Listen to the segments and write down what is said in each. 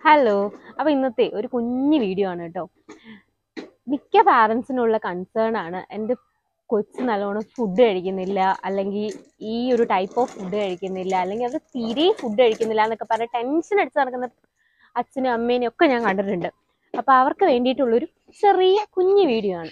hello അപ്പൊ ഇന്നത്തെ ഒരു കുഞ്ഞു വീഡിയോ ആണ് കേട്ടോ മിക്ക പാരൻസിനുള്ള കൺസേൺ ആണ് എൻ്റെ കൊച്ച് നല്ലോണം ഫുഡ് കഴിക്കുന്നില്ല അല്ലെങ്കിൽ ഈ ഒരു ടൈപ്പ് ഓഫ് ഫുഡ് കഴിക്കുന്നില്ല അല്ലെങ്കിൽ അവർ തീരെ ഫുഡ് കഴിക്കുന്നില്ല എന്നൊക്കെ പറഞ്ഞ് ടെൻഷൻ അടിച്ച് നടക്കുന്ന അച്ഛനും അമ്മേനെയും ഒക്കെ ഞാൻ കണ്ടിട്ടുണ്ട് അപ്പൊ അവർക്ക് വേണ്ടിയിട്ടുള്ളൊരു ചെറിയ കുഞ്ഞു വീഡിയോ ആണ്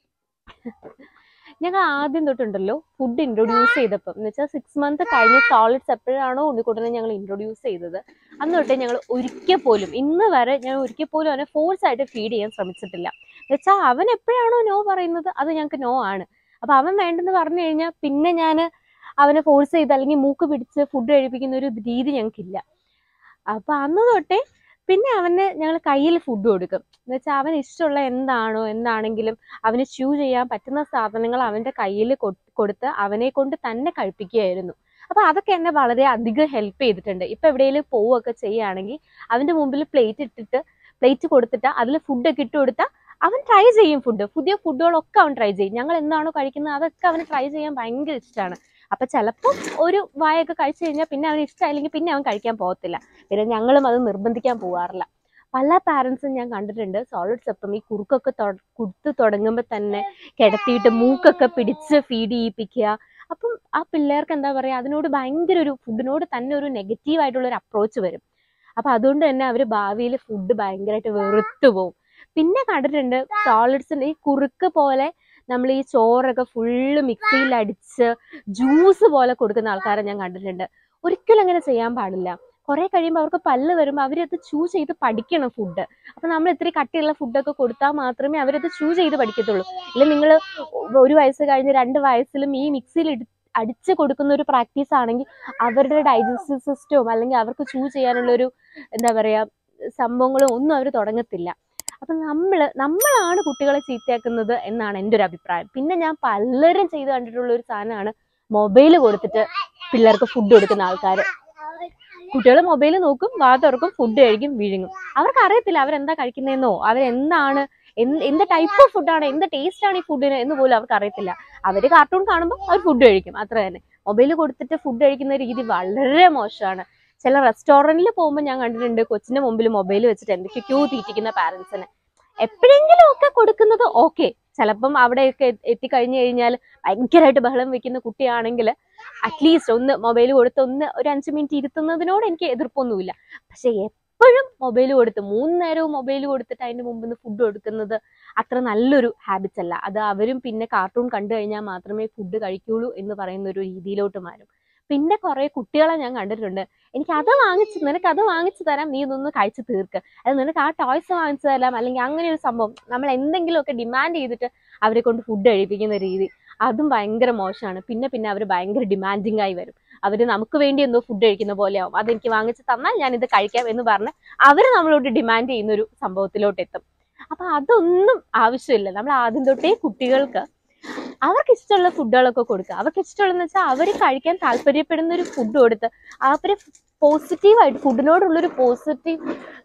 ഞങ്ങൾ ആദ്യം തൊട്ടുണ്ടല്ലോ ഫുഡ് ഇൻട്രൊഡ്യൂസ് ചെയ്തപ്പം എന്ന് വെച്ചാൽ സിക്സ് മന്ത് കഴിഞ്ഞ സോളിഡ്സ് എപ്പോഴാണോ ഉണ്ണിക്കുട്ടനെ ഞങ്ങൾ ഇൻട്രൊഡ്യൂസ് ചെയ്തത് അന്ന് തൊട്ടേ ഞങ്ങൾ ഒരിക്കൽ പോലും ഇന്ന് വരെ ഞാൻ ഒരിക്കൽ പോലും അവനെ ഫോഴ്സ് ആയിട്ട് ഫീഡ് ചെയ്യാൻ ശ്രമിച്ചിട്ടില്ല എന്നുവെച്ചാൽ അവൻ എപ്പോഴാണോ നോ പറയുന്നത് അത് ഞങ്ങൾക്ക് നോ ആണ് അപ്പൊ അവൻ വേണ്ടെന്ന് പറഞ്ഞു കഴിഞ്ഞാൽ പിന്നെ ഞാൻ അവനെ ഫോഴ്സ് ചെയ്ത് അല്ലെങ്കിൽ മൂക്ക് പിടിച്ച് ഫുഡ് കഴിപ്പിക്കുന്ന ഒരു രീതി ഞങ്ങൾക്കില്ല അപ്പൊ അന്ന് തൊട്ടേ പിന്നെ അവന് ഞങ്ങൾ കയ്യിൽ ഫുഡ് കൊടുക്കും എന്ന് വെച്ചാൽ അവന് ഇഷ്ടമുള്ള എന്താണോ എന്താണെങ്കിലും അവന് ച്യൂ ചെയ്യാൻ പറ്റുന്ന സാധനങ്ങൾ അവന്റെ കയ്യിൽ കൊടുത്ത് അവനെ കൊണ്ട് തന്നെ കഴിപ്പിക്കുകയായിരുന്നു അപ്പൊ അതൊക്കെ എന്നെ വളരെ അധികം ഹെൽപ്പ് ചെയ്തിട്ടുണ്ട് ഇപ്പൊ എവിടെയെങ്കിലും പോവുകയൊക്കെ ചെയ്യുകയാണെങ്കിൽ അവന്റെ മുമ്പിൽ പ്ലേറ്റ് ഇട്ടിട്ട് പ്ലേറ്റ് കൊടുത്തിട്ട് അതിൽ ഫുഡൊക്കെ ഇട്ട് കൊടുത്താൽ അവൻ ട്രൈ ചെയ്യും ഫുഡ് പുതിയ ഫുഡുകളൊക്കെ അവൻ ട്രൈ ചെയ്യും ഞങ്ങൾ എന്താണോ കഴിക്കുന്നത് അതൊക്കെ അവന് ട്രൈ ചെയ്യാൻ ഭയങ്കര ഇഷ്ടമാണ് അപ്പൊ ചിലപ്പോൾ ഒരു വായൊക്കെ കഴിച്ചു കഴിഞ്ഞാൽ പിന്നെ അവന് ഇഷ്ടമായില്ലെങ്കിൽ പിന്നെ അവൻ കഴിക്കാൻ പോകത്തില്ല പിന്നെ ഞങ്ങളും അത് നിർബന്ധിക്കാൻ പോകാറില്ല പല പാരൻസും ഞാൻ കണ്ടിട്ടുണ്ട് സോളിഡ് സെപ്പം ഈ കുറുക്കൊക്കെ കൊടുത്തു തുടങ്ങുമ്പോൾ തന്നെ കിടത്തിയിട്ട് മൂക്കൊക്കെ പിടിച്ച് ഫീഡ് ചെയ്യിപ്പിക്കുക അപ്പം ആ പിള്ളേർക്ക് എന്താ പറയുക അതിനോട് ഭയങ്കര ഒരു ഫുഡിനോട് തന്നെ ഒരു നെഗറ്റീവ് ആയിട്ടുള്ള ഒരു അപ്രോച്ച് വരും അപ്പൊ അതുകൊണ്ട് തന്നെ അവർ ഭാവിയിൽ ഫുഡ് ഭയങ്കരമായിട്ട് വെറുത്തു പോകും പിന്നെ കണ്ടിട്ടുണ്ട് സോളിഡ്സിന്റെ ഈ കുറുക്ക് പോലെ നമ്മൾ ഈ ചോറൊക്കെ ഫുള്ള് മിക്സിയിൽ അടിച്ച് ജ്യൂസ് പോലെ കൊടുക്കുന്ന ആൾക്കാരെ ഞാൻ കണ്ടിട്ടുണ്ട് ഒരിക്കലും അങ്ങനെ ചെയ്യാൻ പാടില്ല കുറെ കഴിയുമ്പോൾ അവർക്ക് പല്ല് വരുമ്പോൾ അവരത് ചൂ ചെയ്ത് പഠിക്കണം ഫുഡ് അപ്പൊ നമ്മൾ ഇത്തിരി കട്ടിയുള്ള ഫുഡൊക്കെ കൊടുത്താൽ മാത്രമേ അവരത് ചൂ ചെയ്ത് പഠിക്കത്തുള്ളൂ ഇല്ല നിങ്ങൾ ഒരു വയസ്സ് കഴിഞ്ഞ് രണ്ട് വയസ്സിലും ഈ മിക്സിയിൽ അടിച്ച് കൊടുക്കുന്ന ഒരു പ്രാക്ടീസ് ആണെങ്കിൽ അവരുടെ ഡൈജസ്റ്റീവ് സിസ്റ്റവും അല്ലെങ്കിൽ അവർക്ക് ചൂ ചെയ്യാനുള്ള ഒരു എന്താ പറയാ സംഭവങ്ങളും ഒന്നും അവർ തുടങ്ങത്തില്ല അപ്പൊ നമ്മൾ നമ്മളാണ് കുട്ടികളെ ചീത്തയാക്കുന്നത് എന്നാണ് എൻ്റെ ഒരു അഭിപ്രായം പിന്നെ ഞാൻ പലരും ചെയ്ത് കണ്ടിട്ടുള്ള ഒരു സാധനമാണ് മൊബൈൽ കൊടുത്തിട്ട് പിള്ളേർക്ക് ഫുഡ് കൊടുക്കുന്ന ആൾക്കാർ കുട്ടികൾ മൊബൈൽ നോക്കും വാ തുറക്കും ഫുഡ് കഴിക്കും വിഴുങ്ങും അവർക്ക് അറിയത്തില്ല അവരെന്താ കഴിക്കുന്നതെന്നോ അവരെന്താണ് എന്ത് ടൈപ്പ് ഓഫ് ഫുഡാണ് എന്ത് ടേസ്റ്റ് ആണ് ഈ ഫുഡിന് എന്ന് പോലും അവർക്ക് അറിയത്തില്ല അവര് കാർട്ടൂൺ കാണുമ്പോൾ അവർ ഫുഡ് കഴിക്കും അത്ര തന്നെ മൊബൈൽ കൊടുത്തിട്ട് ഫുഡ് കഴിക്കുന്ന രീതി വളരെ മോശമാണ് ചില റെസ്റ്റോറന്റിൽ പോകുമ്പോൾ ഞാൻ കണ്ടിട്ടുണ്ട് കൊച്ചിന്റെ മുമ്പിൽ മൊബൈൽ വെച്ചിട്ട് എന്തൊക്കെയോ തീറ്റിക്കുന്ന പാരന്റ്സിന് എപ്പോഴെങ്കിലും ഒക്കെ കൊടുക്കുന്നത് ഓക്കെ ചിലപ്പം അവിടെയൊക്കെ എത്തിക്കഴിഞ്ഞു കഴിഞ്ഞാൽ ഭയങ്കരമായിട്ട് ബഹളം വെക്കുന്ന കുട്ടിയാണെങ്കിൽ അറ്റ്ലീസ്റ്റ് ഒന്ന് മൊബൈൽ കൊടുത്ത് ഒന്ന് ഒരു അഞ്ച് മിനിറ്റ് ഇരുത്തുന്നതിനോട് എനിക്ക് എതിർപ്പൊന്നുമില്ല പക്ഷെ എപ്പോഴും മൊബൈൽ കൊടുത്ത് മൂന്ന് നേരവും മൊബൈൽ കൊടുത്തിട്ട് അതിന്റെ മുമ്പിൽ നിന്ന് ഫുഡ് കൊടുക്കുന്നത് അത്ര നല്ലൊരു ഹാബിറ്റ്സ് അല്ല അത് അവരും പിന്നെ കാർട്ടൂൺ കണ്ടു കഴിഞ്ഞാൽ മാത്രമേ ഫുഡ് കഴിക്കുള്ളൂ എന്ന് പറയുന്ന ഒരു രീതിയിലോട്ട് മാറും പിന്നെ കുറെ കുട്ടികളെ ഞാൻ കണ്ടിട്ടുണ്ട് എനിക്ക് അത് വാങ്ങിച്ച് നിനക്ക് അത് വാങ്ങിച്ചു തരാം നീ ഇതൊന്ന് കഴിച്ചു തീർക്ക് അത് നിനക്ക് ആ ടോയ്സ് വാങ്ങിച്ചു തരാം അല്ലെങ്കിൽ അങ്ങനെ ഒരു സംഭവം നമ്മൾ എന്തെങ്കിലുമൊക്കെ ഡിമാൻഡ് ചെയ്തിട്ട് അവരെ കൊണ്ട് ഫുഡ് കഴിപ്പിക്കുന്ന രീതി അതും ഭയങ്കര മോശമാണ് പിന്നെ പിന്നെ അവർ ഭയങ്കര ഡിമാൻഡിങ് ആയി വരും അവർ നമുക്ക് വേണ്ടി എന്തോ ഫുഡ് കഴിക്കുന്ന പോലെയാവും അതെനിക്ക് വാങ്ങിച്ച് തന്നാൽ ഞാൻ ഇത് കഴിക്കാം എന്ന് പറഞ്ഞ് അവർ നമ്മളോട് ഡിമാൻഡ് ചെയ്യുന്ന ഒരു സംഭവത്തിലോട്ട് എത്തും അപ്പൊ അതൊന്നും ആവശ്യമില്ല നമ്മൾ ആദ്യം തൊട്ടേ കുട്ടികൾക്ക് അവർക്ക് ഇഷ്ടമുള്ള ഫുഡുകളൊക്കെ കൊടുക്കുക അവർക്ക് ഇഷ്ടമുള്ളതെന്ന് വെച്ചാൽ അവർ കഴിക്കാൻ താല്പര്യപ്പെടുന്ന ഒരു ഫുഡ് കൊടുത്ത് അവര് പോസിറ്റീവായിട്ട് ഫുഡിനോടുള്ളൊരു പോസിറ്റീവ്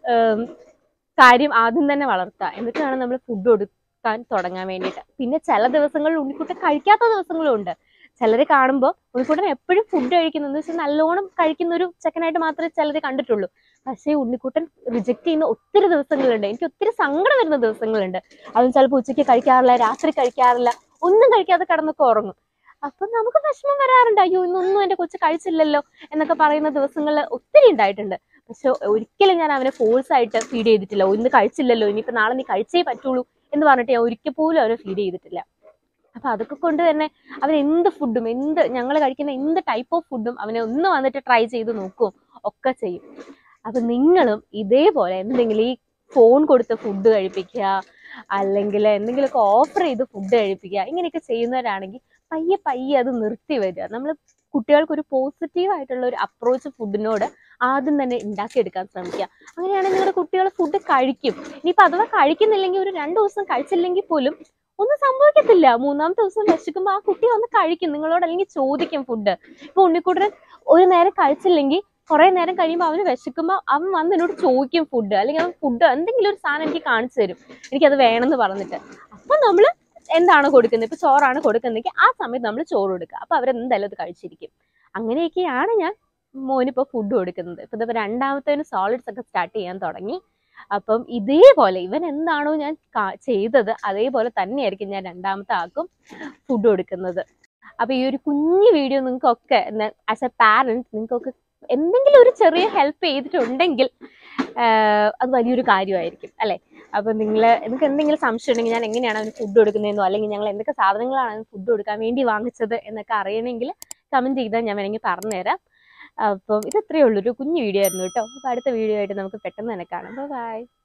കാര്യം ആദ്യം തന്നെ വളർത്തുക എന്നിട്ടാണ് നമ്മൾ ഫുഡ് കൊടുക്കാൻ തുടങ്ങാൻ വേണ്ടിയിട്ട് പിന്നെ ചില ദിവസങ്ങളിൽ ഉണ്ണിക്കുട്ടൻ കഴിക്കാത്ത ദിവസങ്ങളും ഉണ്ട് ചിലരെ കാണുമ്പോൾ ഉണ്ണിക്കുട്ടൻ എപ്പോഴും ഫുഡ് കഴിക്കുന്നത് വെച്ചാൽ നല്ലോണം കഴിക്കുന്ന ഒരു ചെക്കനായിട്ട് മാത്രമേ ചിലരെ കണ്ടിട്ടുള്ളൂ പക്ഷേ ഉണ്ണിക്കുട്ടൻ റിജക്ട് ചെയ്യുന്ന ഒത്തിരി ദിവസങ്ങളുണ്ട് എനിക്ക് ഒത്തിരി സങ്കടം വരുന്ന ദിവസങ്ങളുണ്ട് അതും ചിലപ്പോൾ ഉച്ചയ്ക്ക് കഴിക്കാറില്ല രാത്രി കഴിക്കാറില്ല ഒന്നും കഴിക്കാതെ കിടന്നൊക്കെ ഉറങ്ങും അപ്പൊ നമുക്ക് വിഷമം വരാറുണ്ട് അയ്യോ ഇന്നൊന്നും എന്റെ കൊച്ചു കഴിച്ചില്ലല്ലോ എന്നൊക്കെ പറയുന്ന ദിവസങ്ങളിൽ ഒത്തിരി ഉണ്ടായിട്ടുണ്ട് പക്ഷെ ഒരിക്കലും ഞാൻ അവനെ ഫോഴ്സ് ആയിട്ട് ഫീഡ് ചെയ്തിട്ടില്ല ഇന്ന് കഴിച്ചില്ലല്ലോ ഇനിയിപ്പോ നാളെ നീ കഴിച്ചേ പറ്റുള്ളൂ എന്ന് പറഞ്ഞിട്ട് ഞാൻ ഒരിക്കൽ പോലും അവനെ ഫീഡ് ചെയ്തിട്ടില്ല അപ്പൊ അതൊക്കെ കൊണ്ട് തന്നെ അവൻ എന്ത് ഫുഡും എന്ത് ഞങ്ങൾ കഴിക്കുന്ന എന്ത് ടൈപ്പ് ഓഫ് ഫുഡും അവനെ ഒന്ന് വന്നിട്ട് ട്രൈ ചെയ്ത് നോക്കും ഒക്കെ ചെയ്യും അപ്പൊ നിങ്ങളും ഇതേപോലെ എന്തെങ്കിലും ഈ ഫോൺ കൊടുത്ത് ഫുഡ് കഴിപ്പിക്കുക അല്ലെങ്കിൽ എന്തെങ്കിലുമൊക്കെ ഓഫർ ചെയ്ത് ഫുഡ് കഴിപ്പിക്കുക ഇങ്ങനെയൊക്കെ ചെയ്യുന്നവരാണെങ്കിൽ പയ്യെ പയ്യെ അത് നിർത്തി വരിക നമ്മൾ കുട്ടികൾക്ക് ഒരു പോസിറ്റീവ് ആയിട്ടുള്ള ഒരു അപ്രോച്ച് ഫുഡിനോട് ആദ്യം തന്നെ ഉണ്ടാക്കിയെടുക്കാൻ ശ്രമിക്കുക അങ്ങനെയാണെങ്കിൽ നിങ്ങളുടെ കുട്ടികൾ ഫുഡ് കഴിക്കും ഇനിയിപ്പോൾ അഥവാ കഴിക്കുന്നില്ലെങ്കിൽ ഒരു രണ്ട് ദിവസം കഴിച്ചില്ലെങ്കിൽ പോലും ഒന്നും സംഭവിക്കത്തില്ല മൂന്നാമത്തെ ദിവസം വിശക്കുമ്പോൾ ആ കുട്ടി വന്ന് കഴിക്കും നിങ്ങളോട് അല്ലെങ്കിൽ ചോദിക്കും ഫുഡ് ഇപ്പൊ ഉണ്ണിക്കുട്ടൻ ഒരു നേരം കഴിച്ചില്ലെങ്കിൽ കുറെ നേരം കഴിയുമ്പോൾ അവന് വിശക്കുമ്പോൾ അവൻ വന്ന് എന്നോട് ചോദിക്കും ഫുഡ് അല്ലെങ്കിൽ അവൻ ഫുഡ് എന്തെങ്കിലും ഒരു സാധനം എനിക്ക് കാണിച്ചു തരും എനിക്കത് വേണമെന്ന് പറഞ്ഞിട്ട് അപ്പൊ നമ്മൾ എന്താണ് കൊടുക്കുന്നത് ഇപ്പൊ ചോറാണ് കൊടുക്കുന്നതെങ്കിൽ ആ സമയത്ത് നമ്മൾ ചോറ് കൊടുക്കുക അപ്പൊ അവരെന്തായാലും അത് കഴിച്ചിരിക്കും അങ്ങനെയൊക്കെയാണ് ഞാൻ മോനിപ്പോൾ ഫുഡ് കൊടുക്കുന്നത് ഇപ്പം ഇതിപ്പോൾ രണ്ടാമത്തേന് സോളിഡ്സ് ഒക്കെ സ്റ്റാർട്ട് ചെയ്യാൻ തുടങ്ങി അപ്പം ഇതേപോലെ ഇവൻ എന്താണോ ഞാൻ കാ- ചെയ്തത് അതേപോലെ തന്നെയായിരിക്കും ഞാൻ രണ്ടാമത്തെ ആൾക്കും ഫുഡ് കൊടുക്കുന്നത് അപ്പോൾ ഈ ഒരു കുഞ്ഞു വീഡിയോ നിങ്ങൾക്കൊക്കെ ആസ് എ പാരൻറ്റ് നിങ്ങൾക്കൊക്കെ എന്തെങ്കിലും ഒരു ചെറിയ ഹെൽപ്പ് ചെയ്തിട്ടുണ്ടെങ്കിൽ ആഹ് അത് വലിയൊരു കാര്യമായിരിക്കും അല്ലേ അപ്പം നിങ്ങൾ നിങ്ങൾക്ക് എന്തെങ്കിലും സംശയം ഉണ്ടെങ്കിൽ ഞാൻ എങ്ങനെയാണ് അവന് ഫുഡ് കൊടുക്കുന്നതെന്നോ അല്ലെങ്കിൽ ഞങ്ങൾ എന്തൊക്കെ സാധനങ്ങളാണ് അവന് ഫുഡ് കൊടുക്കാൻ വേണ്ടി വാങ്ങിച്ചത് എന്നൊക്കെ അറിയണമെങ്കിൽ കമൻറ്റ് ചെയ്താൽ ഞാൻ വേണമെങ്കിൽ പറഞ്ഞുതരാം അപ്പം ഇത് ഇത്രയേ ഉള്ളൂ ഒരു കുഞ്ഞു വീഡിയോ ആയിരുന്നു കേട്ടോ അപ്പോൾ അടുത്ത വീഡിയോ ആയിട്ട് നമുക്ക് പെട്ടെന്ന് തന്നെ കാണാം ബൈ